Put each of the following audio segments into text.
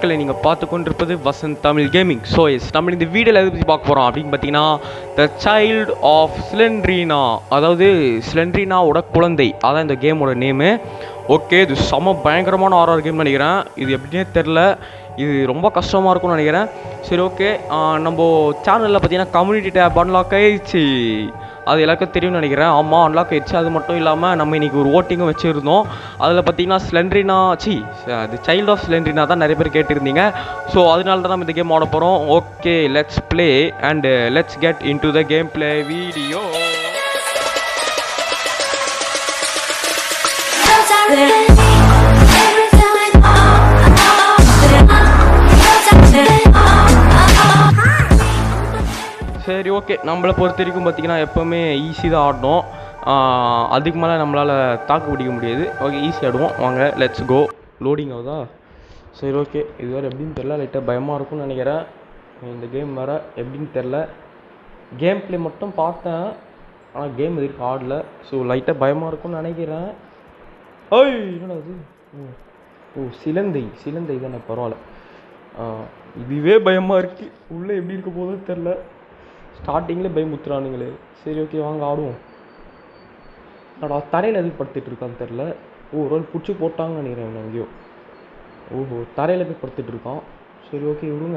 மக்களை நீங்கள் பார்த்து கொண்டிருப்பது Vasanth Tamil gaming so yes நம்ம இந்த வீடியோவில் எதை பற்றி பார்க்க போகிறோம் அப்படின்னு பார்த்தீங்கன்னா த சைல்டு ஆஃப் சிலண்ட்ரீனா அதாவது சிலண்ட்ரீனாவோட குழந்தை அதான் இந்த கேமோட நேமு ஓகே இது செம பயங்கரமான ஆர்ஆர் கேம் நினைக்கிறேன் இது எப்படின்னே தெரில இது ரொம்ப கஷ்டமாக இருக்கும்னு நினைக்கிறேன் சரி ஓகே நம்ம சேனலில் பார்த்தீங்கன்னா கம்யூனிட்டி டேப் அன்லாக் ஆயிடுச்சு அது எல்லாருக்கும் தெரியும்னு நினைக்கிறேன் ஆமாம் அன்லாக் ஆயிடுச்சு அது மட்டும் இல்லாமல் நம்ம இன்றைக்கி ஒரு ஓட்டிங்கும் வச்சுருந்தோம் அதில் பார்த்தீங்கன்னா ஸ்லெண்ட்ரினா சி அது சைல்ட் ஆஃப் ஸ்லெண்ட்ரினா தான் நிறைய பேர் கேட்டிருந்தீங்க ஸோ அதனால தான் நம்ம இந்த கேம் ஆட போகிறோம் okay let's play and let's get into the game play video சரி ஓகே நம்மளை பொறுத்த வரைக்கும் பார்த்தீங்கன்னா எப்போவுமே ஈஸி தான் ஆடணும் ஆஹ் அதுக்கு மேலே நம்மளால் தாக்கு பிடிக்க முடியாது ஓகே ஈஸி ஆடுவோம் வாங்க லெட்ஸ் கோ லோடிங் ஆகுதா சரி ஓகே இது வேறு எப்படின்னு தெரில லைட்டாக பயமாக இருக்கும்னு நினைக்கிறேன் இந்த கேம் வேறு எப்படின்னு தெரில கேம் ப்ளே மட்டும் பார்த்தேன் ஆனால் கேம் எதுக்கு ஆடல ஸோ லைட்டாக பயமாக இருக்கும்னு நினைக்கிறேன் ஓய் என்னடா இது ஓ, ஓ சிலந்தை சிலந்தை தானே பரவாயில்ல ஆ, இதுவே பயமாக இருக்கு உள்ளே எப்படி இருக்க போதும் தெரில ஸ்டார்டிங்கில் பயமுத்துறானுங்களே சரி ஓகே வாங்க ஆடுவோம் என்னடா தரையில் எதுக்கு படுத்துட்டு இருக்கான்னு தெரில ஓ ஒரு ஆள் பிடிச்சி போட்டாங்கன்னு நினைக்கிறேன் இவனை எங்கேயோ ஓஹோ தரையில் போய் படுத்துட்டு இருக்கான் சரி ஓகே விடுங்க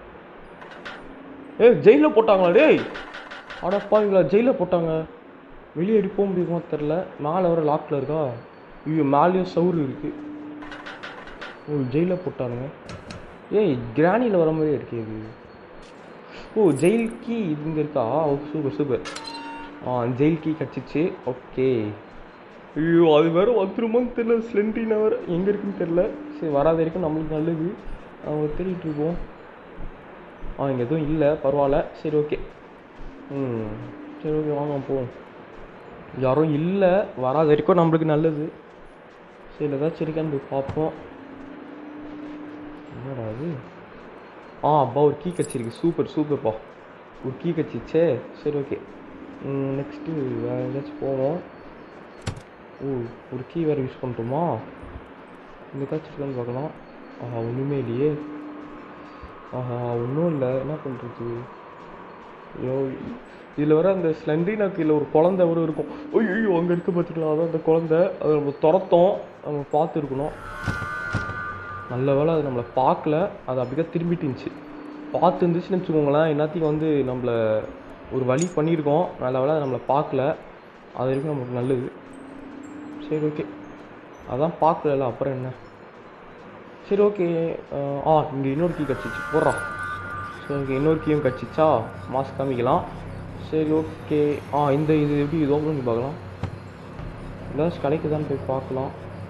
ஏய் ஜெயிலில் போட்டாங்களா டேய் அடப்பாங்களா ஜெயிலில் போட்டாங்க வெளியே எப்படி போக முடியுமா தெரில மேலே வர லாக்கில் இருக்கா ஐயோ மேலேயும் சவுறு இருக்கு ஓ ஜெயிலில் போட்டானுங்க ஏய் கிராணியில் வர மாதிரியே இருக்கே இது ஓ ஜெயில் கீ இது இங்கே இருக்கா ஓ சூப்பர் சூப்பர் ஆ ஜெயில் கீ கிடச்சிச்சு ஓகே ஐயோ அது வேற வந்துருமான்னு தெரியல ஸ்லெண்டினா வேற எங்கே இருக்குன்னு தெரில சரி வராத வரைக்கும் நம்மளுக்கு நல்லது அவங்க தேடிட்டு இருக்கோம் ஆ இங்கே எதுவும் இல்லை பரவாயில்ல சரி ஓகே ம் சரி ஓகே வாங்க போவோம் யாரும் இல்லை வராத வரைக்கும் நம்மளுக்கு நல்லது சரி ஏதாச்சும் இருக்கான்னு போய் பார்ப்போம் என்னடா அது ஆ அப்பா ஒரு கீ கச்சிருக்கு சூப்பர் சூப்பர்ப்பா ஒரு கீ கச்சிச்சே சரி ஓகே நெக்ஸ்ட்டு வேறு ஏதாச்சும் போவோம் ஓ ஒரு கீ வேறு யூஸ் பண்ணுறோமா இந்த ஏதாச்சும் இருக்கான்னு பார்க்கலாம் ஆஹா ஒன்றுமே இல்லையே ஆஹா ஒன்றும் இல்லை என்ன பண்ணுறது ஐயோ இதில் வர அந்த ஸ்லெண்ட்ரினா கீழே ஒரு குழந்தை கூட இருக்கும் ஐயோ அங்கே இருக்கு பார்த்துக்கலாம் அதான் அந்த குழந்தை அதை நம்ம துரத்தோம் நம்ம பார்த்துருக்கணும் நல்ல வேளை அது நம்மளை பார்க்கல அது அப்படியே திரும்பிட்டு இருந்துச்சு பார்த்து இருந்துச்சுன்னு வச்சுக்கோங்களேன் எல்லாத்தையும் வந்து நம்மளை ஒரு வழி பண்ணியிருக்கோம் நல்ல வேளை அது நம்மளை பார்க்கல அது வரைக்கும் நமக்கு நல்லது சரி ஓகே அதான் பார்க்கல அப்புறம் என்ன சரி ஓகே ஆ இங்கே இன்னொரு கீ கிடச்சிச்சு போடுறா ஸோ இங்கே இன்னொரு கீயும் கிடச்சிச்சா மாஸ்க் காமிக்கலாம் சரி ஓகே ஆ இந்த இது எப்படி இது ஓப்பன் பண்ணி பார்க்கலாம் ஏதாச்சும் கிடைக்குதான்னு போய் பார்க்கலாம்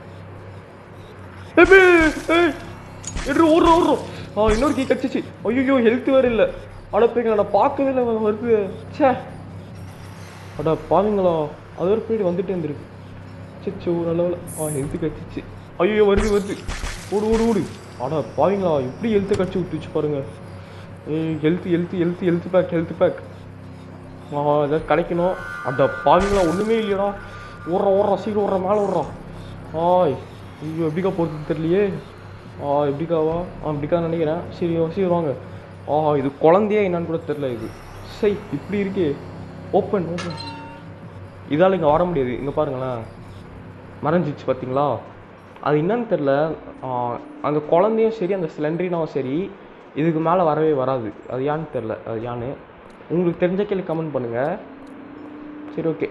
ஓடுறோம் ஓடுறோம் ஆ இன்னொரு கீ கிடச்சிச்சு ஐயோ ஹெல்த் வேறு இல்லை அட போய் நான் பார்க்கவே இல்லை வருது ச்சே அடா பாவீங்களா அது ஒரு பீரியட் வந்துட்டே இருந்திருக்கு சச்சோ நல்ல வேலை ஆ ஹெல்த்து கிடச்சிச்சு ஐயோ வருது வருது ஓடு ஓடு ஓடு அடா பாவீங்களா இப்படி ஹெல்த்தை கடிச்சு விட்டுச்சு பாருங்க ஏய் health health health health pack health pack ஆ ஏதாவது கிடைக்கணும் அட பாவீங்களா ஒன்றுமே இல்லையடா ஓடுறா ஓடுறா சீக்கிரம் ஓடுறா மேலே ஓடுறா ஆய் ஐயோ எப்படிக்கா போகிறது தெரியலையே ஆ எப்படிக்காவா ஆ இப்படிக்கா நினைக்கிறேன் சரி சரி வாங்க ஆ இது குழந்தையே என்னன்னு கூட தெரில இது சை இப்படி இருக்கே ஓப்பன் ஓப்பன் இதால் இங்கே வர முடியாது இங்கே பாருங்களேன் மறைஞ்சிச்சு பார்த்தீங்களா அது என்னன்னு தெரில அந்த குழந்தையும் சரி அந்த சிலிண்டரினாவும் சரி இதுக்கு மேலே வரவே வராது அது ஏன்னு தெரில அது ஏன்னு உங்களுக்கு தெரிஞ்ச கேள்வி கமெண்ட் பண்ணுங்கள் சரி ஓகே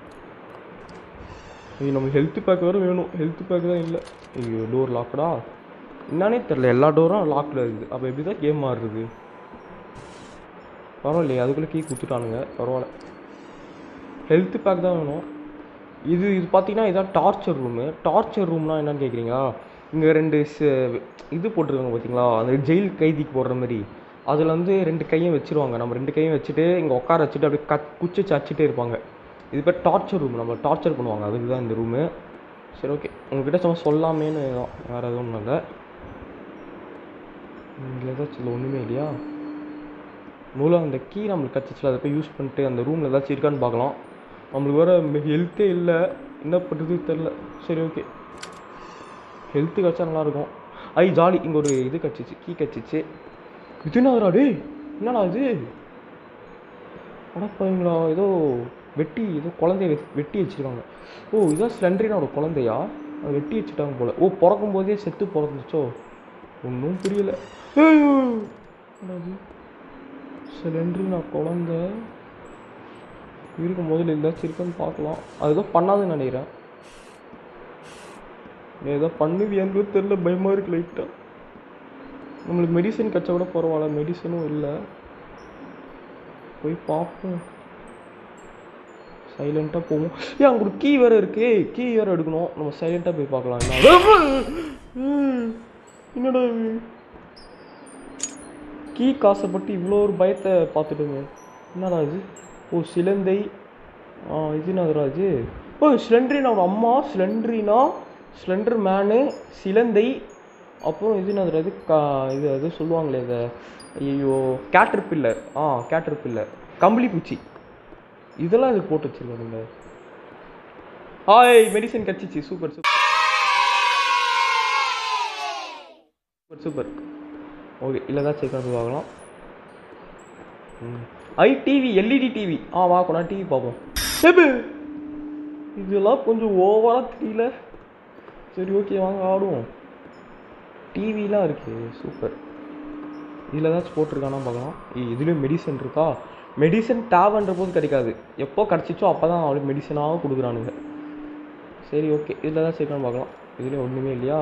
இது நம்ம ஹெல்த் பேக் வேறு வேணும் ஹெல்த் பேக் தான் இல்லை ஐயோ டோர் லாக்கடா என்னன்னே தெரில எல்லா டோரும் லாக்கில் இருக்குது அப்போ எப்படி தான் கேம் ஆடுறது பரவாயில்லையே அதுக்குள்ளே கீ கொடுத்துட்டானுங்க பரவாயில்ல ஹெல்த் பேக் தான் வேணும் இது இது பார்த்தீங்கன்னா இதான் டார்ச்சர் ரூமு டார்ச்சர் ரூம்னா என்னன்னு கேட்குறீங்களா இங்கே ரெண்டு ச- இது போட்டிருக்காங்க பார்த்தீங்களா அந்த ஜெயில் கைதிக்கு போடுற மாதிரி அதில் வந்து ரெண்டு கையும் வச்சிருவாங்க நம்ம ரெண்டு கையும் வச்சுட்டு இங்கே உட்கார வச்சுட்டு அப்படியே கத் குச்சி வச்சுட்டே இருப்பாங்க இது பேர் டார்ச்சர் ரூம் நம்ம டார்ச்சர் பண்ணுவாங்க அதுக்கு தான் இந்த ரூமு சரி ஓகே உங்ககிட்ட சும்மா சொல்லாமேன்னு தான் வேறு எதுவும் இல்லை இங்கே ஏதாச்சும் இல்லை ஒன்றுமே இல்லையா மூலம் அந்த கீ நம்மளுக்கு கிடச்சிச்சு அதை போய் யூஸ் பண்ணிட்டு அந்த ரூமில் ஏதாச்சும் இருக்கான்னு பார்க்கலாம் நம்மளுக்கு வேறு ஹெல்த்தே இல்லை என்ன பண்ணுறது தெரில சரி ஓகே ஹெல்த்து கிடச்சா நல்லாயிருக்கும் ஐ ஜாலி இங்கே ஒரு இது கச்சிச்சு கீ கச்சிச்சு இது என்னடா டேய் என்னடா இது அடப்பாங்களா ஏதோ வெட்டி ஏதோ குழந்தைய வெ- வெட்டி வச்சிருக்காங்க ஓ இதான் ஸ்லெண்ட்ரினோட குழந்தையா அது வெட்டி வச்சுட்டாங்க போல ஓ பிறக்கும் போதே செத்து பிறந்துச்சோ ஒன்றும் புரியல ஐயோ! என்னது ஸ்லெண்ட்ரினா குழந்தை இருக்கும் முதல்ல ஏதாச்சும் இருக்கான்னு பார்க்கலாம் அது ஏதோ பண்ணாதுன்னு நினைக்கிறேன் நீ ஏதோ பண்ணுவியான்னு தெரில பயமாக இருக்கு லைட்டாக நம்மளுக்கு மெடிசன் கச்சா கூட பரவாயில்ல மெடிசனும் இல்லை போய் பார்ப்போம் சைலண்ட்டாக போவோம் ஏன் அங்கே ஒரு கீ வேறு இருக்கு கீ வேறு எடுக்கணும் நம்ம சைலண்ட்டாக போய் பார்க்கலாம் என்ன என்னடா இது கீ காசைப்பட்டு இவ்வளோ ஒரு பயத்தை பார்த்துட்டுங்க என்னடா இது ஓ சிலந்தை ஆ இது என்னதுடா இது ஓ ஸ்லெண்ட்ரினாவோட அம்மா ஸ்லெண்ட்ரினா ஸ்லெண்டர் மேனு சிலந்தை அப்புறம் இது என்னதுடா இது கா இது அது சொல்லுவாங்களே இதை ஐயோ கேட்டர் பில்லர் ஆ கேட்டர் பில்லர் கம்பளி பூச்சி இதெல்லாம் இது போட்டு வச்சிருக்கானுங்க ஹாய் மெடிசன் கிடச்சிச்சு super super super super okay இல்லை தான் செக் பண்ணி பார்க்கலாம் ம் ஐ டிவி எல்இடி டிவி ஆ வா கொண்டா டிவி பார்ப்போம் ஏபு இதெல்லாம் கொஞ்சம் ஓவராக தெரியல சரி ஓகே வாங்க ஆடுவோம் டிவிலாம் இருக்கு சூப்பர் இதில் ஏதாச்சும் போட்டிருக்கானா பார்க்கலாம் ஏய், இதுலேயும் மெடிசன் இருக்கா மெடிசன் தேவைன்ற போது கிடைக்காது எப்போ கிடச்சிச்சோ அப்போ தான் அவளுக்கு மெடிசனாக கொடுக்குறானுங்க சரி ஓகே இதில் ஏதாச்சும் இருக்கான்னு பார்க்கலாம் இதுலேயும் ஒன்றுமே இல்லையா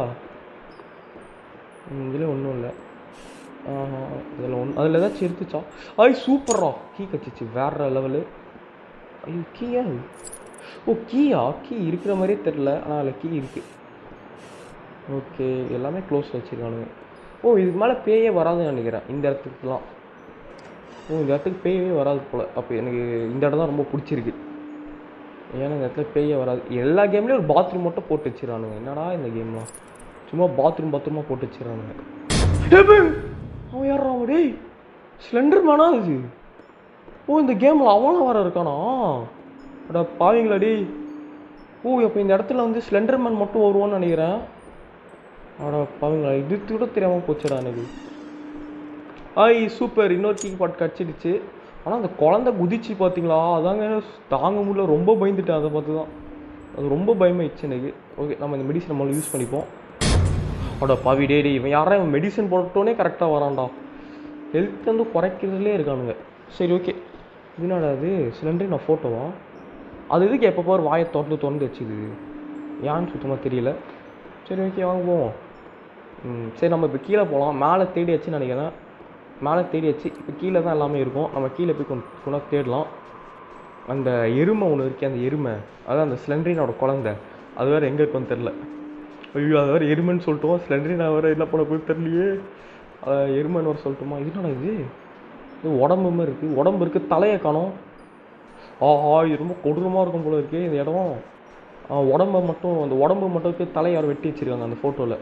ம், இதுலேயும் ஒன்றும் இல்லை ஆஹா இதில் ஒன்று அதில் ஏதாச்சும் இருந்துச்சா ஐ சூப்பர்ரா கீ கச்சிச்சு வேற லெவலு ஐயோ கீயா இது? ஓ கீயா கீ இருக்கிற மாதிரியே தெரில ஆனால் அதில் கீ இருக்குது ஓகே எல்லாமே க்ளோஸ் வச்சுருக்கானுங்க ஓ இதுக்கு மேலே பேயே வராதுன்னு நினைக்கிறேன் இந்த இடத்துக்குலாம் ஓ இந்த இடத்துக்கு பேயே வராது போல் அப்போ எனக்கு இந்த இடம் தான் ரொம்ப பிடிச்சிருக்கு ஏன்னா இந்த இடத்துல பேயே வராது எல்லா கேம்லேயும் ஒரு பாத்ரூம் மட்டும் போட்டு வச்சிடறானுங்க என்னடா இந்த கேம்லாம் சும்மா பாத்ரூம் பாத்ரூமாக போட்டு வச்சிடறானுங்க டேய், அவன் யாரா அவன் டேய் ஸ்லெண்டர் மேனா இது ஓ இந்த கேமில் அவனா வர இருக்கானா அடா பாவீங்களா டேய் ஓ அப்போ இந்த இடத்துல வந்து ஸ்லெண்டர் மேன் மட்டும் வருவான்னு நினைக்கிறேன் அடா பாவீங்களா இது கூட தெரியாமல் போச்சுடா எனக்கு ஆய் சூப்பர் இன்னொரு கீ பாட் கிடச்சிடுச்சு ஆனால் அந்த குழந்தை குதிச்சு பார்த்தீங்களா அதாங்க தாங்க முடியல ரொம்ப பயந்துட்டேன் அதை பார்த்து தான் அது ரொம்ப பயமாயிடுச்சு எனக்கு ஓகே நம்ம இந்த மெடிசன் நம்மளால யூஸ் பண்ணிப்போம் அட பாவி டே டேய் இவன் யாரா இவன் மெடிசன் போட்டோன்னே கரெக்டாக வரான்டா ஹெல்த் வந்து குறைக்கிறதுலே இருக்கானுங்க சரி ஓகே இதனால அது சிலிண்டர் நான் ஃபோட்டோவா அது எதுக்கு எப்போ பாரு வாயை திறந்து திறந்து வச்சுது ஏன்னு சுத்தமாக தெரியல சரி ஓகே வாங்க போவோம் ம், சரி நம்ம இப்போ கீழே போகலாம் மேலே தேடியாச்சுன்னு நினைக்கிறேன் மேலே தேடியாச்சு இப்போ கீழே தான் எல்லாமே இருக்கும் நம்ம கீழே போய் கொஞ்சம் கொஞ்சம் தேடலாம் அந்த எருமை ஒன்று இருக்கே அந்த எருமை அதான் அந்த ஸ்லெண்ட்ரினோட குழந்தை அது வேறு எங்கே இருக்குன்னு தெரில ஐயோ அது வேறு எருமைன்னு சொல்லிட்டோம் ஸ்லெண்ட்ரினா வேறு என்ன பண்ண போய் தெரியலையே அஹ் எருமைன்னு வர சொல்லட்டுமா இது என்னடா இது இது உடம்பு மாதிரி இருக்குது உடம்பு இருக்குது தலையை காணோம் ஆஹா இது ரொம்ப கொடூரமாக இருக்கும் போல இருக்கே இந்த இடம் ஆ, உடம்ப மட்டும் அந்த உடம்பு மட்டும் இருக்கு தலையை யாரும் வெட்டி வச்சிருக்காங்க அந்த ஃபோட்டோவில்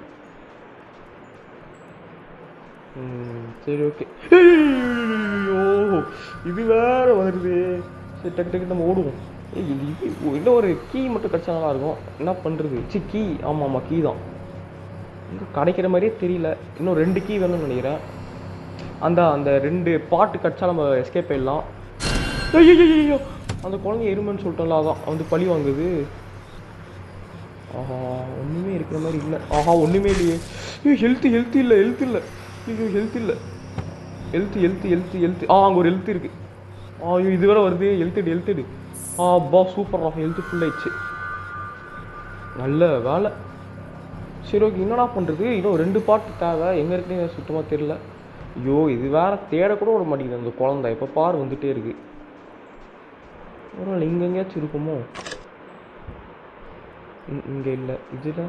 சரி ஓகே ஐயோ இது வேற வருது சரி டக்கு டக்கு நம்ம ஓடுவோம் ஏய், இது இது இன்னும் ஒரு கீ மட்டும் கிடச்சா நல்லா இருக்கும் என்ன பண்ணுறது சி கீ ஆமாம் ஆமாம் கீ தான் இங்கே கிடைக்கிற மாதிரியே தெரியல இன்னும் ரெண்டு கீ வேணும்னு நினைக்கிறேன் அந்த அந்த ரெண்டு பாட்டு கிடச்சா நம்ம எஸ்கேப் ஆயிடலாம் ஐயோ அந்த குழந்தை எருமைன்னு சொல்லிட்டோம்ல அதான் வந்து பழி வாங்குது ஆஹா ஒன்றுமே இருக்கிற மாதிரி இல்லை ஆஹா ஒன்றுமே இல்லையே ஐயோ ஹெல்த்து ஹெல்த் இல்லை ஹெல்த் இல்லை ஐயோ ஹெல்த் இல்லை ஹெல்த் ஹெல்த் ஹெல்த் ஹெல்த் ஆ அங்கே ஒரு ஹெல்த் இருக்கு ஆ ஐயோ இது வேற வருது ஹெல்த் ஹெல்த் எடு ஆ பா சூப்பர் ஹெல்த் ஃபுல் ஆயிடுச்சு நல்ல வேலை சரி ஓகே என்னடா பண்ணுறது இன்னும் ரெண்டு பாட்டு தேவை எங்கே இருக்குன்னு சுத்தமாக தெரியல ஐயோ இது வேற தேட கூட விட மாட்டேங்குது அந்த குழந்தை எப்போ பார் வந்துட்டே இருக்கு பரவாயில்ல இங்கே எங்கேயாச்சும் இருக்குமோ இ- இங்க இல்லை இதுல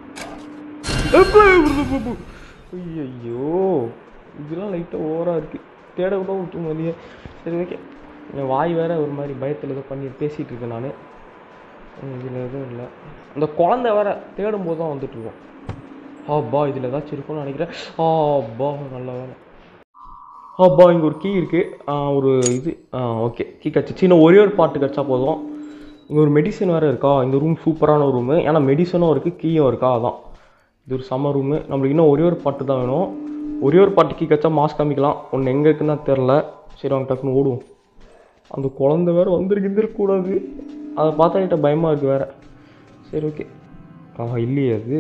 ஐயோ இதெல்லாம் லைட்டாக ஓவராக இருக்கு தேட கூட விட்டு மதிய சரி ஓகே என் வாய் வேற ஒரு மாதிரி பயத்தில் ஏதோ பண்ணி பேசிகிட்டு இருக்கேன் நான் இதில் எதுவும் இல்லை அந்த குழந்தை வேற தேடும் போது தான் வந்துட்டு இருக்கோம் ஆப்பா இதில் ஏதாச்சும் இருக்கும்னு நினைக்கிறேன் ஆப்பா நல்ல வேலை ஆப்பா இங்கே ஒரு கீ இருக்குது ஒரு இது ஓகே கீ கிடச்சிச்சு இன்னும் ஒரே ஒரு பாட்டு கிடச்சா போதும் இங்கே ஒரு மெடிசன் வேறு இருக்கா இந்த ரூம் சூப்பரான ரூமு ஏன்னா மெடிசனும் இருக்குது கீயும் இருக்கா அதான் இது ஒரு சம்மர் ரூமு நம்மளுக்கு இன்னும் ஒரே ஒரு பாட்டு தான் வேணும் ஒரே ஒரு பாட்டு கீ கச்சா மாஸ் காமிக்கலாம் ஒன்று எங்கே இருக்குன்னு தான் தெரில சரி அவங்க டக்குன்னு ஓடுவோம் அந்த குழந்தை வேற வந்திருக்கு இருக்கக்கூடாது அதை பார்த்தா கிட்ட பயமாக இருக்குது வேற சரி ஓகே ஆஹா இல்லையே அது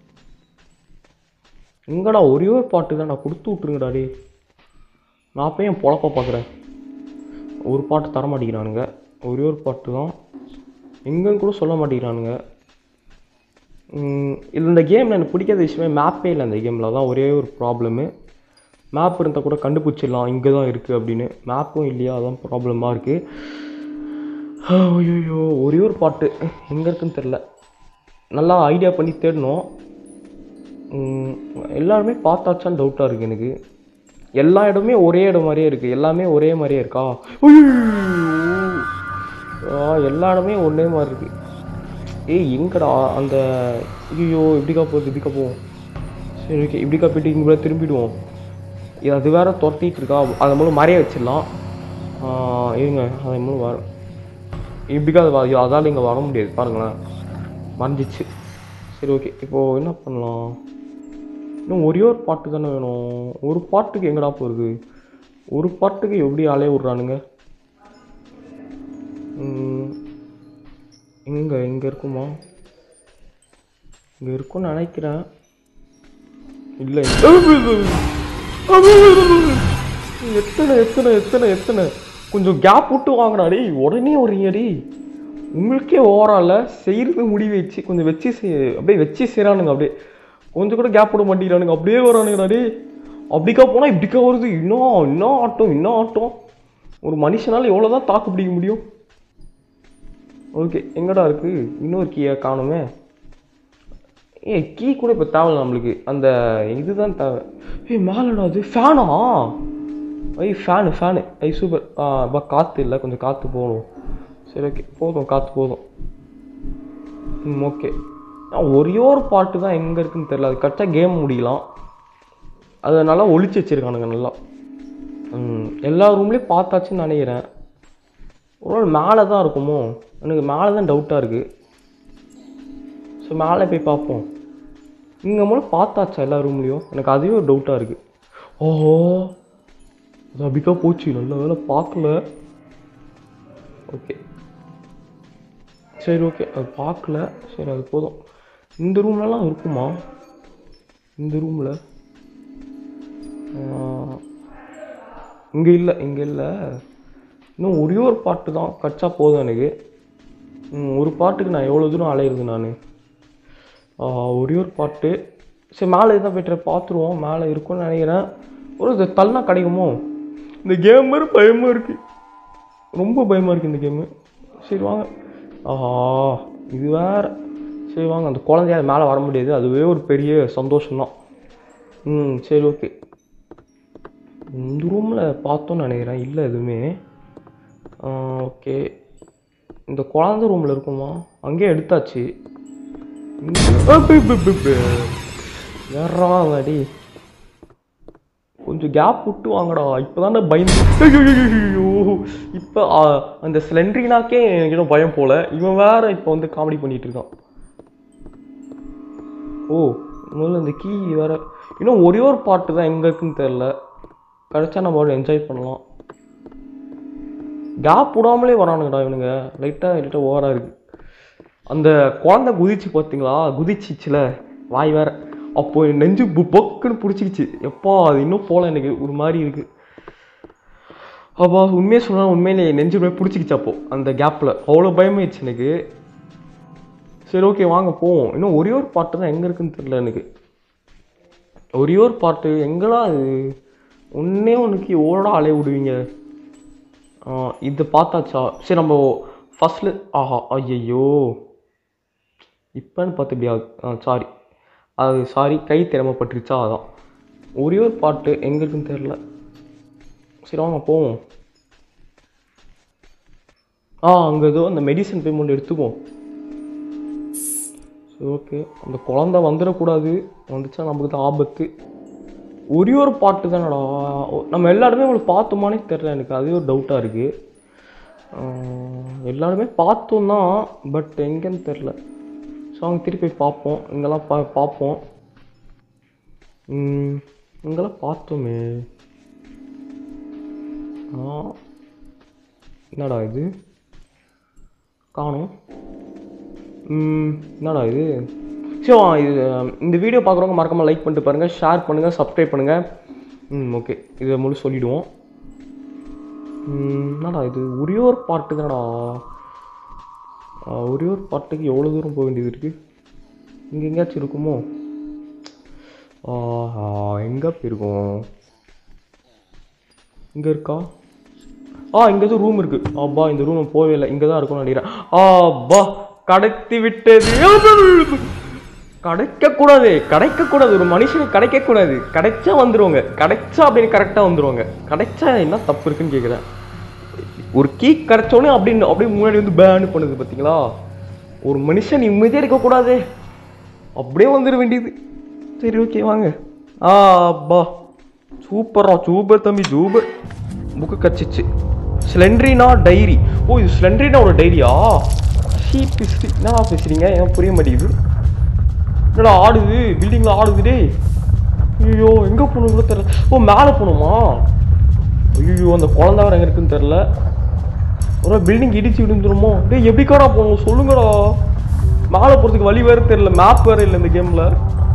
எங்கடா ஒரே ஒரு பாட்டு தான் நான் கொடுத்து விட்ருங்கடா டே நான் போய் என் பொழப்ப பார்க்குறேன் ஒரு பாட்டு தர மாட்டேங்கிறானுங்க ஒரே ஒரு பாட்டு தான் எங்கன்னு கூட சொல்ல மாட்டேங்கிறானுங்க ம், இது இந்த கேமில் எனக்கு பிடிக்காத விஷயமே மேப்பே இல்லை அந்த கேமில் தான் ஒரே ஒரு ப்ராப்ளமு மேப் இருந்தால் கூட கண்டுபிடிச்சிடலாம் இங்கே தான் இருக்குது அப்படின்னு மேப்பும் இல்லையா அதான் ப்ராப்ளமாக இருக்குது ஐயோ ஒரே ஒரு பாட்டு எங்கே இருக்குன்னு தெரில நல்லா ஐடியா பண்ணி தேடணும் ம், எல்லாருமே பார்த்தாச்சான்னு டவுட்டாக இருக்குது எனக்கு எல்லா இடமே ஒரே இடம் மாதிரியே இருக்குது எல்லாமே ஒரே மாதிரியே இருக்கா ஐயையோ! ஆ எல்லா இடமே ஒன்றே மாதிரி இருக்கு ஏய் எங்கடா அந்த ஐயோ இப்படிக்கா போகுது இப்படிக்கா போவோம் சரி ஓகே இப்படிக்கா போயிட்டு இங்கே திரும்பிடுவோம் இது அது வேற துரத்திட்டு இருக்கா அதை மூலம் மறைய வச்சிடலாம் ஆ, இருங்க அதை மூலம் வர இப்படிக்கா அது வ- அதால இங்கே வர முடியாது பாருங்களேன் மறைஞ்சிச்சு சரி ஓகே இப்போது என்ன பண்ணலாம் இன்னும் ஒரே ஒரு பாட்டு தானே வேணும் ஒரு பாட்டுக்கு எங்கடா போகிறது ஒரு பாட்டுக்கு எப்படி அலைய விட்றானுங்க ம், எங்க இங்கே இருக்குமா இங்கே இருக்கும்னு நினைக்கிறேன் இல்லை எத்தனை எத்தனை எத்தனை எத்தனை கொஞ்சம் கேப் விட்டு வாங்கடா டேய் உடனே வரீங்க டேய் உங்களுக்கே ஓவரால செய்கிறது முடிவு வச்சு கொஞ்சம் வச்சு செய்- அப்படியே வச்சு செய்கிறானுங்க அப்படியே கொஞ்சம் கூட கேப் விட மாட்டேங்கிறானுங்க அப்படியே வரானுங்கடா டேய் அப்படிக்கா போனால் இப்படிக்கா வருது இன்னும் இன்னும் ஆட்டம் இன்னும் ஆட்டம் ஒரு மனுஷனால எவ்வளோ தான் தாக்கு பிடிக்க முடியும் ஓகே எங்கடா இருக்கு இன்னொரு கீயை காணுமே ஏ கீ கூட இப்போ தேவையில்ல நம்மளுக்கு அந்த இதுதான் தேவை ஏய் மேலடா அது ஃபேனா ஐய் ஃபேனு ஃபேனு ஐ சூப்பர் ஆ அப்பா காற்று இல்லை கொஞ்சம் காற்று போகணும் சரி ஓகே போதும் காற்று போதும் ம் ஓகே ஒரே ஒரு பாட்டு தான் எங்கே இருக்குன்னு தெரியல அது கரெக்டாக கேம் முடியலாம் அதை நல்லா ஒளிச்சு வச்சிருக்கானுங்க நல்லா ம் எல்லா ரூம்லேயும் பார்த்தாச்சுன்னு நினைக்கிறேன் ஒரு மேலே தான் இருக்குமோ எனக்கு மேலே தான் டவுட்டாக இருக்குது ஸோ மேலே போய் பார்ப்போம் இங்கே மூலம் பார்த்தாச்சா எல்லா ரூம்லேயும் எனக்கு அதுவே ஒரு டவுட்டாக இருக்குது ஓஹோ அது அபிக்கா போச்சு நல்ல வேலை பார்க்கல ஓகே சரி ஓகே அது பார்க்கல சரி அது போதும் இந்த ரூம்லலாம் இருக்குமா இந்த ரூமில் இங்கே இல்லை இங்கே இல்லை இன்னும் ஒரே ஒரு பாட்டு தான் கச்சா போதும் எனக்கு ம், ஒரு பாட்டுக்கு நான் எவ்வளோ தூரம் அலையிறது நான் ஒரே ஒரு பாட்டு சரி மேலே எதாவது போய்ட்டு பார்த்துருவோம் மேலே இருக்கும்னு நினைக்கிறேன் ஒரு இது தள்ளா கிடைக்குமோ இந்த கேம் மாதிரி பயமாக இருக்குது ரொம்ப பயமாக இருக்குது இந்த கேமு சரி வாங்க ஆஹா இது வேற சரி வாங்க அந்த குழந்தைய அது மேலே வர முடியாது அதுவே ஒரு பெரிய சந்தோஷம்தான் ம் சரி ஓகே இந்த ரூமில் பார்த்தோன்னு நினைக்கிறேன் இல்லை எதுவுமே ஓகே இந்த குழந்தை ரூமில் இருக்குமா அங்கேயே எடுத்தாச்சு வேறா வாடி கொஞ்சம் கேப் விட்டு வாங்கடா இப்போதானே பயந்து ஐயோ இப்போ அந்த ஸ்லெண்ட்ரினாக்கே எனக்கு இன்னும் பயம் போல இவன் வேற இப்போ வந்து காமெடி பண்ணிட்டு இருக்கான் ஓ முதல்ல இந்த கீ வேற இன்னும் ஒரே ஒரு பாட்டு தான் எங்கே இருக்குன்னு தெரில கிடைச்சா நம்ம என்ஜாய் பண்ணலாம் கேப் விடாமலே வரானுங்கடா இவனுங்க லைட்டாக லைட்டாக ஓவராக இருக்கு அந்த குழந்தை குதிச்சு பார்த்தீங்களா குதிச்சிச்சுல வாய் வேற அப்போ என் நெஞ்சு பு- பொக்குன்னு பிடிச்சிக்கிச்சு எப்பா அது இன்னும் போல எனக்கு ஒரு மாதிரி இருக்கு அப்பா உண்மையை சொன்னா உண்மையிலே நெஞ்சு போய் பிடிச்சிக்கிச்சு அப்போ அந்த கேப்பில் அவ்வளோ பயமாயிடுச்சு எனக்கு சரி ஓகே வாங்க போவோம் இன்னும் ஒரே ஒரு பாட்டு தான் எங்கே இருக்குன்னு தெரியல எனக்கு ஒரே ஒரு பாட்டு எங்கடா அது ஒன்றே ஒன்றுக்கு எவ்வளோடா அலைய விடுவீங்க ஆ, இது பார்த்தாச்சா சரி நம்ம ஃபஸ்ட்டில் ஆஹா ஐயையோ இப்போன்னு பார்த்து இப்படி ஆகுது ஆ சாரி அது சாரி கை திறமைப்பட்டுருச்சா அதான் ஒரே ஒரு பாட்டு எங்கே இருக்குன்னு தெரில சரி வாங்க போவோம் ஆ அங்கே ஏதோ அந்த மெடிசன் பேமெண்ட் எடுத்துக்குவோம் சரி ஓகே அந்த குழந்தை வந்துடக்கூடாது வந்துச்சா நமக்கு தான் ஆபத்து ஒரே ஒரு பாட்டு தானடா ஒ- நம்ம எல்லாருமே அவளை பார்த்தோமானே தெரில எனக்கு அதே ஒரு டவுட்டாக இருக்குது எல்லாருமே பார்த்தோம் தான் பட் எங்கேன்னு தெரில ஸோ அவங்க திருப்பி பார்ப்போம் இங்கெல்லாம் பா பார்ப்போம் ம், இங்கெல்லாம் பார்த்தோமே ஆ என்னடா இது காணும் என்னடா இது ஸோ இது அஹ், இந்த வீடியோ பார்க்குறவங்க மறக்காமல் லைக் பண்ணிட்டு பாருங்கள் ஷேர் பண்ணுங்கள் சப்ஸ்கிரைப் பண்ணுங்கள் ம் ஓகே இதை முழு சொல்லிவிடுவோம் என்னடா இது ஒரே ஒரு பாட்டு தானடா ஆஹ், ஒரே ஒரு பாட்டுக்கு எவ்வளோ தூரம் போக வேண்டியது இருக்குது இங்கே எங்கேயாச்சும் இருக்குமோ ஆஹா எங்கே போயிருக்கோம் இங்கே இருக்கா ஆ இங்கே தான் ரூம் இருக்கு அப்பா இந்த ரூம் போகவே இல்லை இங்கே தான் இருக்கும்னு நினைக்கிறேன் ஆப்பா கடத்தி விட்டது கிடைக்கக்கூடாது கிடைக்கக்கூடாது ஒரு மனுஷனுக்கு கிடைக்கக்கூடாது கிடைச்சா வந்துருவாங்க கிடைச்சா அப்படின்னு கரெக்டாக வந்துருவாங்க கிடைச்சா என்ன தப்பு இருக்குன்னு கேட்குறேன் ஒரு கீ கிடைச்சோன்னே அப்படின்னு அப்படியே முன்னாடி வந்து பேன் பண்ணுது பார்த்தீங்களா ஒரு மனுஷன் நிம்மதியாக இருக்கக்கூடாது அப்படியே வந்துட வேண்டியது சரி ஓகே வாங்க ஆ அப்பா சூப்பரா சூப்பர் தம்பி சூப்பர் புக்கு கச்சிச்சு ஸ்லெண்ட்ரினா டைரி ஓ இது ஸ்லெண்ட்ரினா ஒரு டைரியா ஷீ பிஸ்டி என்னடா பேசுறீங்க எனக்கு புரிய மாட்டேங்குது என்னடா ஆடுது பில்டிங்கில் ஆடுது டேய் ஐயோ எங்கே போகணும் கூட தெரில ஓ மேலே போகணுமா ஐயோ அந்த குழந்தை வேறு எங்கே இருக்குன்னு தெரில ஒரு பில்டிங் இடிச்சு விழுந்துருமோ டேய் எப்படிக்காடா போகணும் சொல்லுங்கடா மேலே போகிறதுக்கு வழி வேறு தெரில மேப் வேறு இல்லை இந்த கேமில்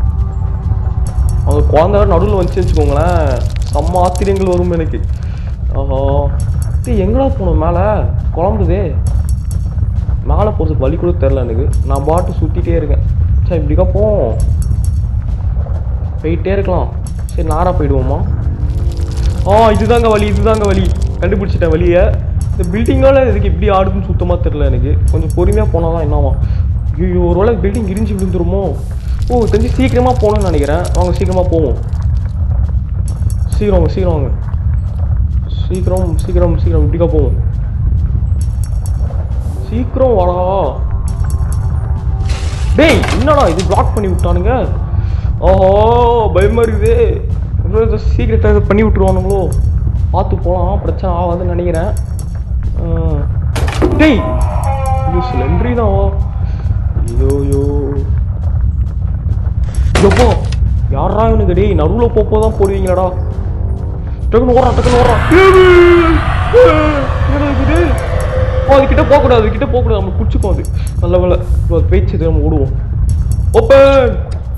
அந்த குழந்தை வேறு நடுவில் வந்துச்சு வச்சுக்கோங்களேன் செம்ம ஆச்சரியங்கள் வரும் எனக்கு ஆஹா டேய் எங்கடா போகணும் மேலே குழம்புதே மேலே போகிறதுக்கு வழி கூட தெரில எனக்கு நான் பாட்டு சுற்றிட்டே இருக்கேன் சரி இப்படிக்கா போவோம் போயிட்டே இருக்கலாம் சரி நாரா போயிடுவோமா ஆ இதுதாங்க வழி இதுதாங்க வழி கண்டுபிடிச்சிட்டேன் வழியை இந்த பில்டிங்கால இதுக்கு இப்படி ஆடுதுன்னு சுத்தமாக தெரில எனக்கு கொஞ்சம் பொறுமையாக போனால் தான் என்னவா ஐயோ ஒரு வேளை பில்டிங் இடிஞ்சு விழுந்துருமோ ஓ தெரிஞ்சு சீக்கிரமாக போகணும்னு நினைக்கிறேன் வாங்க சீக்கிரமாக போவோம் சீக்கிரம் வாங்க சீக்கிரம் வாங்க சீக்கிரம் சீக்கிரம் சீக்கிரம் இப்படிக்கா போவோம் சீக்கிரம் வாடா டேய் என்னடா இது பிளாக் பண்ணி விட்டானுங்க ஓஹோ பயமா இருக்குது சீக்கிரட்டாக இதை பண்ணி விட்டுருவானுங்களோ பார்த்து போகலாம் பிரச்சனை ஆகாதுன்னு நினைக்கிறேன் ஆ. டேய் இது சிலிண்டரி தான் ஐயோ ஐயோ எப்போ யாரா இவனுக்கு டேய் நடுவில் போப்போ தான் போடுவீங்களாடா டக்குனு ஓடுறான் டக்குனு ஓடுறான் என்னடா இது ஓ அதுக்கிட்ட போகக்கூடாது அதுக்கிட்ட போகக்கூடாது நம்ம பிடிச்சிப்போம் அது நல்ல வேலை இப்போ அது பேச்சு நம்ம ஓடுவோம் ஓப்பன்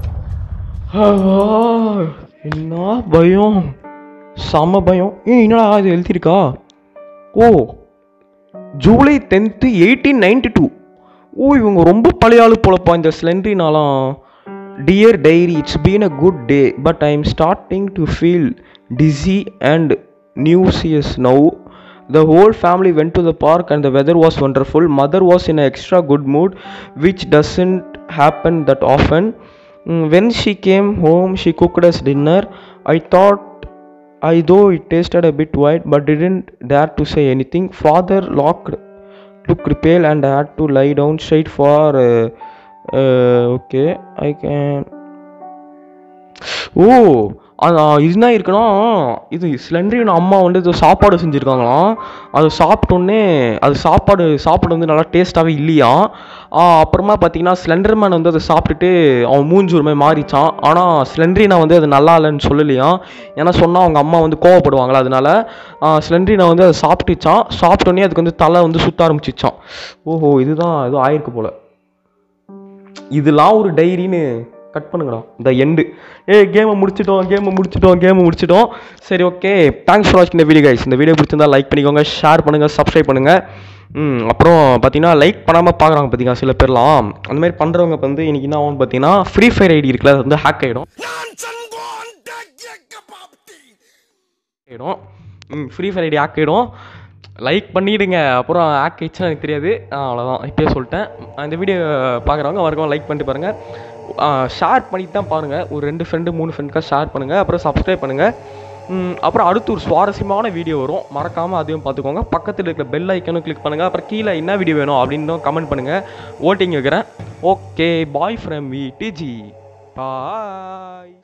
என்ன பயம் செம பயம் ஏய் என்னடா இது எழுதியிருக்கா ஓ July tenth eighteen ninety two ஓ இவங்க ரொம்ப பழைய ஆளு போலப்பா இந்த ஸ்லெண்ட்ரினாலாம் dear diary it's been a good day but I am starting to feel dizzy and nauseous now The whole family went to the park and the weather was wonderful. Mother was in an extra good mood, which doesn't happen that often. Mm, When she came home, she cooked us dinner. I thought I though it tasted a bit white, but didn't dare to say anything. Father locked, looked pale, and I had to lie down straight for. Uh, uh, okay, I can. ஓ அது என்ன இருக்குன்னா இது சிலிண்டரின் அம்மா வந்து இது சாப்பாடு செஞ்சுருக்காங்களாம் அது சாப்பிட்டோன்னே அது சாப்பாடு சாப்பாடு வந்து நல்லா டேஸ்ட்டாகவே இல்லையா அப்புறமா பார்த்தீங்கன்னா ஸ்லெண்டர்மேன் வந்து அதை சாப்பிட்டுட்டு அவன் மூஞ்சி ஒரு மாதிரி மாறிச்சான் ஆனால் ஸ்லெண்டரினா வந்து அது நல்லா இல்லைன்னு சொல்லலையா ஏன்னா சொன்னால் அவங்க அம்மா வந்து கோவப்படுவாங்களா அதனால ஸ்லெண்டரினா வந்து அதை சாப்பிட்டுச்சான் சாப்பிட்டோன்னே அதுக்கு வந்து தலை வந்து சுத்த ஆரம்பிச்சிச்சான் ஓஹோ இதுதான் ஏதோ ஆயிருக்கு போல இதெல்லாம் ஒரு டைரின்னு கட் பண்ணுங்கடா இந்த எண்டு ஏ கேமை முடிச்சிட்டோம் கேமை முடிச்சிட்டோம் கேமை முடிச்சிட்டோம் சரி ஓகே தேங்க்ஸ் ஃபார் வாட்சிங் இந்த வீடியோ கைஸ் இந்த வீடியோ பிடிச்சிருந்தா லைக் பண்ணிக்கோங்க ஷேர் பண்ணுங்கள் சப்ஸ்கிரைப் பண்ணுங்கள் ம் அப்புறம் பார்த்தீங்கன்னா லைக் பண்ணாமல் பார்க்குறாங்க பார்த்தீங்கன்னா சில பேர்லாம் அந்த மாதிரி பண்ணுறவங்க வந்து இன்னைக்கு என்ன ஆகும் பார்த்தீங்கன்னா ஃப்ரீ ஃபயர் ஐடி இருக்குல்ல அது வந்து ஹேக் ஆகிடும் ஆகிடும் ம் ஃப்ரீ ஃபயர் ஐடி ஹேக் ஆகிடும் லைக் பண்ணிடுங்க அப்புறம் ஹேக் ஆயிடுச்சுன்னா எனக்கு தெரியாது ஆ, அவ்வளோதான் இப்பயே சொல்லிட்டேன் இந்த வீடியோ பார்க்குறவங்க மறக்காம லைக் பண்ணிட்டு பாருங்கள் ஷேர் பண்ணிட்டு தான் பாருங்கள் ஒரு ரெண்டு ஃப்ரெண்டு மூணு ஃப்ரெண்டுக்காக ஷேர் பண்ணுங்கள் அப்புறம் சப்ஸ்கிரைப் பண்ணுங்கள் ம், அப்புறம் அடுத்து ஒரு சுவாரஸ்யமான வீடியோ வரும் மறக்காமல் அதையும் பார்த்துக்கோங்க பக்கத்தில் இருக்கிற பெல் ஐக்கனும் கிளிக் பண்ணுங்கள் அப்புறம் கீழே என்ன வீடியோ வேணும் அப்படின்னு கமெண்ட் பண்ணுங்கள் ஓட்டிங் வைக்கிறேன் okay bye from V DG bye